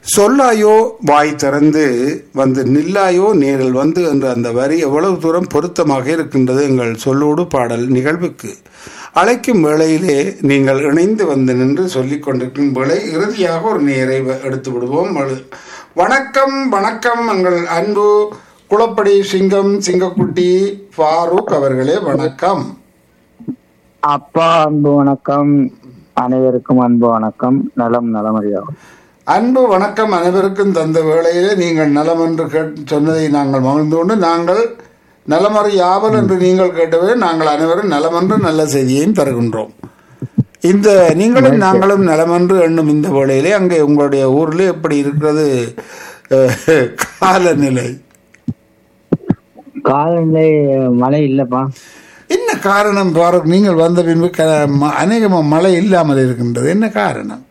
சொல்லாயோ வாய் திறந்து வந்து நில்லாயோ நேரில் வந்து என்ற அந்த வரி எவ்வளவு தூரம் பொருத்தமாக இருக்கின்றது எங்கள் சொல்லோடு பாடல் நிகழ்வுக்கு அழைக்கும் வேளையிலே நீங்கள் இணைந்து வந்து நின்று சொல்லிக் கொண்டிருக்கும் வேளை இறுதியாக ஒரு நேரை வ- எடுத்து விடுவோம் வலு- வணக்கம் வணக்கம் எங்கள் அன்பு குளப்படி சிங்கம் சிங்கக்குட்டி ஃபாரூக் அவர்களே வணக்கம் அப்பா அன்பு வணக்கம் அனைவருக்கும் அன்பு வணக்கம் நலம் நலமறியாகும் அன்பு வணக்கம் அனைவருக்கும் தந்த வேளையிலே நீங்கள் நலம் என்று கேட் சொன்னதை நாங்கள் மகிழ்ந்து கொண்டு நாங்கள் நலமறி யாவல் என்று நீங்கள் கேட்டவே நாங்கள் அனைவரும் நலமென்று நல்ல செய்தியையும் தருகின்றோம் இந்த நீங்களும் நாங்களும் நலமென்று எண்ணும் இந்த வேளையிலே அங்கே உங்களுடைய ஊரில் எப்படி இருக்கிறது அஹ், காலநிலை காலநிலை மழை இல்லப்பா என்ன காரணம் பாருங்க நீங்கள் வந்த பின்பு க ம- அநேகமா மழை இல்லாமல் இருக்கின்றது என்ன காரணம்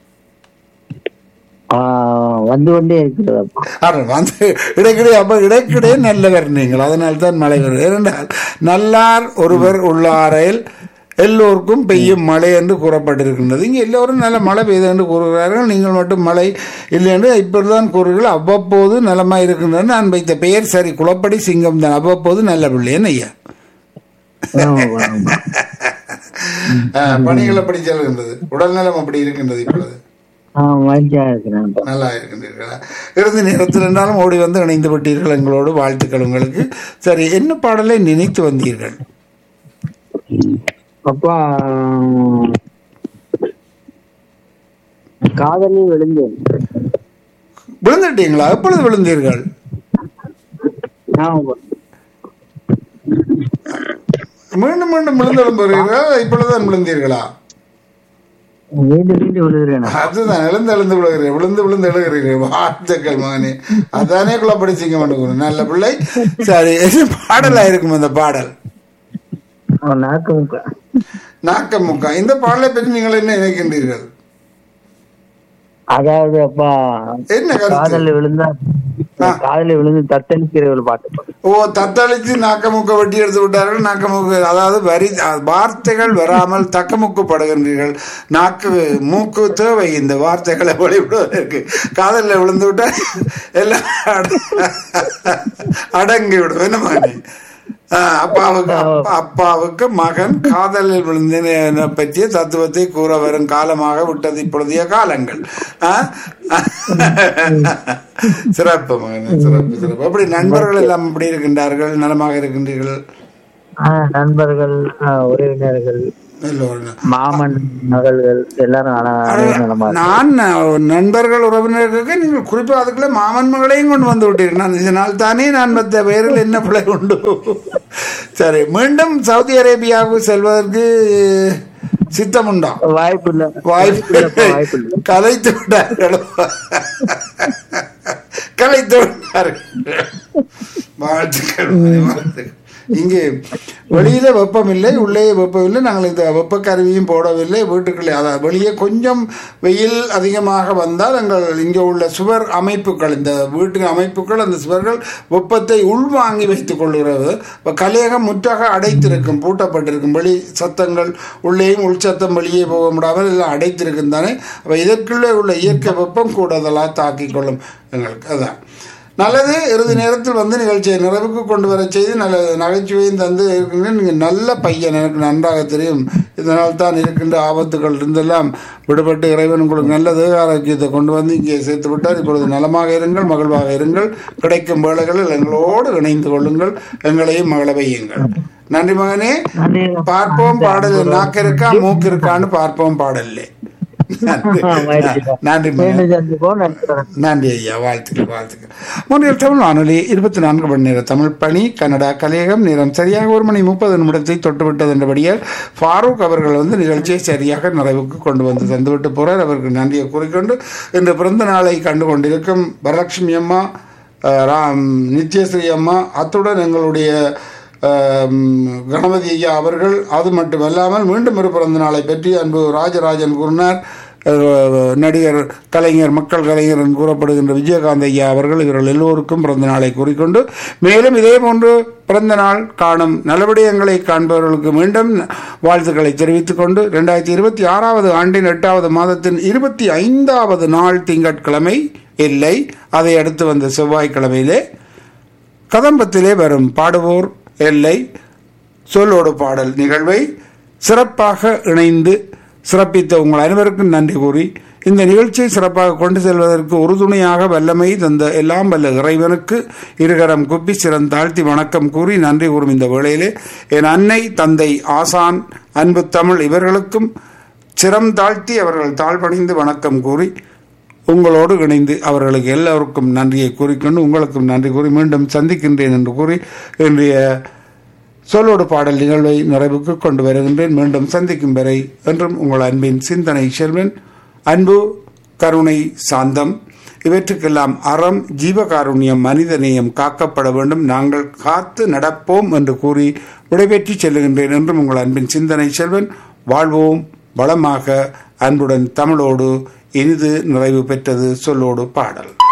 ஆஹ் வந்து கொண்டே இருக்கிறதப்பா ஆறு வந்து இடைக்கிடையே அப்ப இடைக்கிடையே நல்லவர் நீங்கள் அதனால் தான் மழை வரும் ஏனென்றால் நல்லார் ஒருவர் உள்ளாரையில் எல்லோருக்கும் பெய்யும் மழை என்று கூறப்பட்டிருக்கின்றது இங்கே எல்லோரும் நல்ல மழை பெய்து என்று கூறுகிறார்கள் நீங்கள் மட்டும் மழை இல்லை என்று இப்பொழுதுதான் கூறுகள் அவ்வப்போது நலமாய் இருக்கின்றது நான் வைத்த பெயர் சரி குளப்படி சிங்கம் தான் அவ்வப்போது நல்ல பிள்ளையன் ஐயா ஆமாப்பா, ஆமா. ஆ, பணிகள் அப்படி செல்கின்றது உடல்நலம் அப்படி இருக்கின்றது இப்பொழுது ஆஹ் மகிழ்ச்சியா இருக்கிறேன்ப்பா நல்லா இருக்கின்றீர்களா இறுதி நேரத்தில் இருந்தாலும் ஓடி வந்து இணைந்து விட்டீர்கள் எங்களோடு வாழ்த்துக்கள் உங்களுக்கு சரி என்ன பாடலை நினைத்து வந்தீர்கள் அப்பா காதலில் விழுந்தேன் விழுந்துட்டீங்களா எப்பொழுது விழுந்தீர்கள் ஆமாப்பா மீண்டும் மீண்டும் விழுந்தெழும்புகிறீர்களா இப்பொழுதுதான் விழுந்தீர்களா மீண்டும் மீண்டும் விழுகிறேன் அதுதான் எழுந்து எழுந்து விழுகிறீர்கள் விழுந்து விழுந்து எழுகிறீர்கள் வாழ்த்துக்கள் மகனே அதானே குழப்படிச்சிங்க மாட்டேங்கிறோம் நல்ல பிள்ளை சரி என்ன பாடலா இருக்கும் அந்த பாடல் நாக்கு முக்க நாக்கம் முக்கா இந்த பாடலை பற்றி நீங்கள் என்ன நினைக்கின்றீர்கள் அதாவது அப்பா என்ன கருத்து காதலில் விழுந்தா காதலில் விழுந்து தத்தளிக்கிற ஒரு பாட்டு ஓ தத்தளித்து நாக்கமுக்க வெட்டி எடுத்து விட்டார்கள் நாக்கமுக்கு அதாவது வரி அ- வார்த்தைகள் வராமல் தக்கமுக்கப்படுகின்றீர்கள் நாக்கு மூக்கு தேவை இந்த வார்த்தைகளை வெளிவிடுவதற்கு காதலில் விழுந்து விட்டா எல்லாம் அட- அடங்கி விடும் என்ன மகனே ஆ, அப்பாவுக்கு அப்பா- அப்பாவுக்கு மகன் காதலில் விழுந்தன பற்றிய தத்துவத்தை கூற வரும் காலமாக விட்டது இப்பொழுதைய காலங்கள் ஆ? சிறப்பு மகனே சிறப்பு சிறப்பு அப்படி நண்பர்கள் எல்லாம் எப்படி இருக்கின்றார்கள் நலமாக இருக்கின்றீர்கள் ஆஹ் நண்பர்கள் ஆஹ் உறவினர்கள் எல்லோரும் மாமன் மகள்கள் எல்லாரும் ஆனா அனைவரும் நலமா இருக்கு. நான் அஹ், நண்பர்கள் உறவினர்களுக்கு நீங்கள் குறிப்பாக அதுக்குள்ள மாமன் மகளையும் கொண்டு வந்து விட்டீர்கள் நான் இதனால் தானே நான் மற்ற பெயரில் என்ன பிழை உண்டு சரி மீண்டும் சவுதி அரேபியாவுக்கு செல்வதற்கு சித்தம் உண்டா வாய்ப்பு இல்ல வாய்ப்பு இல்லப்பா, வாய்ப்பு இல்ல கலைத்து விட்டார்களோ கலைத்து விட்டார்கள் வாழ்த்துக்கள் வாழ்த்துக்கள். இங்கே வெளியில வெப்பம் இல்லை உள்ளே வெப்பம் இல்லை நாங்கள் இந்த வெப்ப கருவியும் போடவில்லை வீட்டுக்குள்ளே அதாவது வெளியே கொஞ்சம் வெயில் அதிகமாக வந்தால் எங்கள் இங்கே உள்ள சுவர் அமைப்புகள் இந்த வீட்டு அமைப்புகள் அந்த சுவர்கள் வெப்பத்தை உள்வாங்கி வைத்துக் கொள்கிறது இப்போ கலையகம் முற்றாக அடைத்திருக்கும் பூட்டப்பட்டிருக்கும் வெளி சத்தங்கள் உள்ளேயும் உள் சத்தம் வெளியே போக முடியாமல் எல்லாம் அடைத்திருக்கும் தானே அப்போ இதற்குள்ளே உள்ள இயற்கை வெப்பம் கூடுதலாக தாக்கிக் கொள்ளும் எங்களுக்கு அதான் நல்லது இறுதி நேரத்தில் வந்து நிகழ்ச்சியை நிறைவுக்கு கொண்டு வர செய்து நல்ல நகைச்சுவையும் தந்து இருக்கின்ற நீங்கள் நல்ல பையன் எனக்கு நன்றாக தெரியும் இதனால் தான் இருக்கின்ற ஆபத்துகள் இருந்தெல்லாம் விடுபட்டு இறைவன் உங்களுக்கு நல்ல தேக ஆரோக்கியத்தை கொண்டு வந்து இங்கே சேர்த்து விட்டார் இப்பொழுது நலமாக இருங்கள் மகிழ்வாக இருங்கள் கிடைக்கும் வேலைகளில் எங்களோடு இணைந்து கொள்ளுங்கள் எங்களையும் மகள வையுங்கள் நன்றி மகனே நன்றி. பார்ப்போம் பாடல் நாக்கு இருக்கா மூக்கு இருக்கான்னு பார்ப்போம் பாடல்லே நன்றி மகிழ்ச்சிப்பா. நன்றி மகனே மீண்டும் சந்திப்போம் நன்றி வணக்கம். நன்றி ஐயா வாழ்த்துக்கள் வாழ்த்துக்கள் முன்னில் தமிழ் வானொலி இருபத்தி நான்கு மணி நேர தமிழ் பணி கன்னடா கலையகம் நேரம் சரியாக ஒரு மணி முப்பது நிமிடத்தை தொட்டுவிட்டது என்றபடியால் ஃபாரூக் அவர்கள் வந்து நிகழ்ச்சியை சரியாக நிறைவுக்கு கொண்டு வந்து தந்துவிட்டு போறார் அவருக்கு நன்றியை கூறிக்கொண்டு இன்று பிறந்த நாளை கண்டு கொண்டிருக்கும் வரலட்சுமி அம்மா அஹ், ராம் நித்யஸ்ரீ அம்மா அத்துடன் எங்களுடைய ஆம், கணபதி ஐயா அவர்கள் அது மட்டுமல்லாமல் மீண்டும் ஒரு பிறந்த நாளை பற்றி அன்பு ராஜராஜன் கூறினார் அஹ், நடிகர் கலைஞர் மக்கள் கலைஞர் என்று கூறப்படுகின்ற விஜயகாந்த் ஐயா அவர்கள் இவர்கள் எல்லோருக்கும் பிறந்த நாளை கூறிக்கொண்டு மேலும் இதே போன்று பிறந்த நாள் காணும் நல்லபடியங்களை காண்பவர்களுக்கு மீண்டும் வாழ்த்துக்களை தெரிவித்துக் கொண்டு இரண்டாயிரத்தி இருபத்தி ஆறாவது ஆண்டின் எட்டாவது மாதத்தின் இருபத்தி ஐந்தாவது நாள் திங்கட்கிழமை இல்லை அதை அடுத்து வந்த செவ்வாய்க்கிழமையிலே கதம்பத்திலே வரும் பாடுவோர் எல்லை சொல்லோடு பாடல் நிகழ்வை சிறப்பாக இணைந்து சிறப்பித்த உங்கள் அனைவருக்கும் நன்றி கூறி இந்த நிகழ்ச்சியை சிறப்பாக கொண்டு செல்வதற்கு உறுதுணையாக வல்லமை தந்த எல்லாம் வல்ல இறைவனுக்கு இருகரம் குப்பி சிறந்தாழ்த்தி வணக்கம் கூறி நன்றி கூறும் இந்த வேளையிலே என் அன்னை தந்தை ஆசான் அன்பு தமிழ் இவர்களுக்கும் சிரம் தாழ்த்தி அவர்கள் தாழ்பணிந்து வணக்கம் கூறி உங்களோடு இணைந்து அவர்களுக்கு எல்லோருக்கும் நன்றியை கூறிக்கொண்டு உங்களுக்கும் நன்றி கூறி மீண்டும் சந்திக்கின்றேன் என்று கூறி இன்றைய சொல்லோடு பாடல் நிகழ்வை நிறைவுக்கு கொண்டு வருகின்றேன் மீண்டும் சந்திக்கும் வரை என்றும் உங்கள் அன்பின் சிந்தனை செல்வன் அன்பு கருணை சாந்தம் இவற்றுக்கெல்லாம் அறம் ஜீவகாருண்யம் மனிதநேயம் காக்கப்பட வேண்டும் நாங்கள் காத்து நடப்போம் என்று கூறி விடைபெற்று செல்லுகின்றேன் என்றும் உங்கள் அன்பின் சிந்தனை செல்வன் வாழ்வோம் வளமாக அன்புடன் தமிழோடு இனிது நிறைவு பெற்றது சொல்லோடு பாடல்